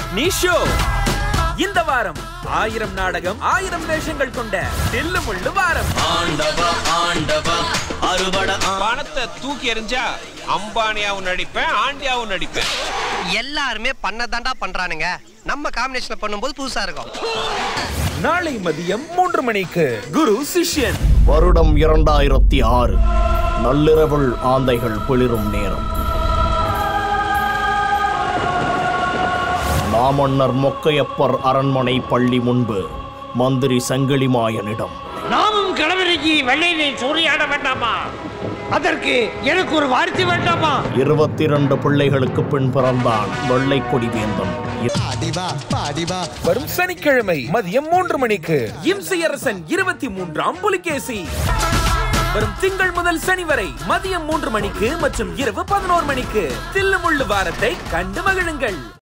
matinee show இந்த வாரம் ஆயிரம் நாடகம் ஆயிரம் வேஷங்கள் கொண்ட தில்லு முள்ளு வாரம் ஆண்டவா ஆண்டவா அறுபட பணத்தை தூக்கி எறிஞ்சா அம்பானியாவும் நடிப்பேன் ஆண்டியாவும் நடிப்பேன் எல்லாருமே பண்ணதாண்டா பண்றானுங்க நம்ம காம்பினேஷன்ல பண்ணும்போது புதுசா இருக்கும் நாளை மதியம் மூன்று மணிக்கு குரு சிஷ்யன் வருடம் இரண்டாயிரத்தி ஆறு நள்ளிரவில் ஆந்தைகள் பிளிரும் நேரம் மாமன்னர் மொக்கையப்பர் அரண்மனை பள்ளி முன்பு மந்திரி சங்கிலிமாயனிடம் நாமும் கிழவரைக்கு வெள்ளையினை சூறையாட வேண்டாமா அதற்கு எனக்கு ஒரு வார்த்தை வேண்டாமா இருபத்தி இரண்டு பிள்ளைகளுக்கு பின் பிறந்தான் வெள்ளை கொடி வேந்தன் வரும் சனிக்கிழமை மதியம் மூன்று மணிக்கு இம்சையரசன் இருபத்தி மூன்றாம் புலிகேசி வரும் திங்கள் முதல் சனி வரை மதியம் மூன்று மணிக்கு மற்றும் இரவு பதினோரு மணிக்கு தில்லுமுள்ளு வாரத்தை கண்டு மகிழுங்கள்